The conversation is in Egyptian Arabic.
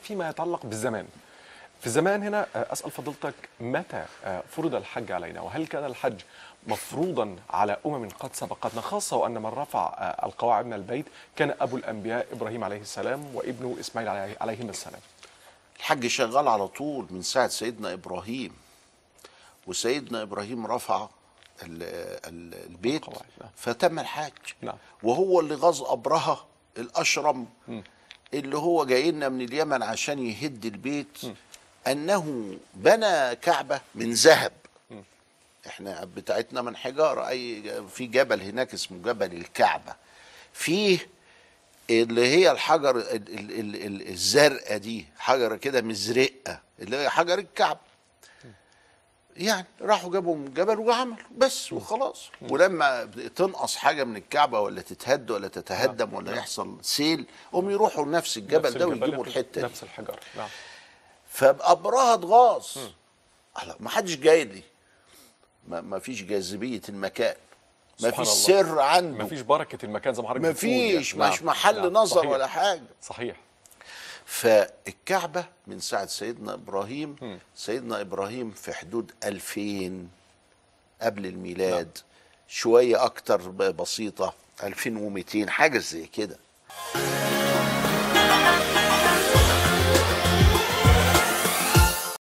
فيما يتعلق بالزمان في الزمان هنا آه، اسال فضيلتك متى آه، فرض الحج علينا وهل كان الحج مفروضا على امم قد سبقتنا خاصه وان من رفع آه، القواعد من البيت كان ابو الانبياء ابراهيم عليه السلام وابنه اسماعيل عليه- عليهما السلام الحج شغال على طول من ساعة سيدنا إبراهيم وسيدنا إبراهيم رفع ال- ال- البيت القواعد، نعم. فتم الحج نعم. وهو اللي غاظ أبرهة الأشرم اللي هو جاي لنا من اليمن عشان يهد البيت أنه بنى كعبة من ذهب احنا بتاعتنا من حجارة أي في جبل هناك اسمه جبل الكعبة فيه اللي هي الحجر ال- ال- ال- ال- الزرقاء دي حجره كده مزرقه اللي هي حجر الكعب يعني راحوا جابوا من جبل وعملوا بس وخلاص ولما تنقص حاجه من الكعبه ولا تتهد ولا تتهدم ولا يحصل سيل هم يروحوا لنفس الجبل نفس ده الجبل ويجيبوا ياخد الحته دي نفس الحجر نعم فابراهة اتغاظ الله، ما حدش جاي لي ما ما فيش جاذبيه المكان ما سبحان فيش الله. سر عنده ما فيش بركه المكان زي ما حضرتك ما بتقول يعني. فيش مش محل نعم. نظر صحيح. ولا حاجه صحيح فالكعبة من ساعة سيدنا إبراهيم سيدنا إبراهيم في حدود 2000 قبل الميلاد شوية أكتر ب- بسيطة 2200 حاجة زي كده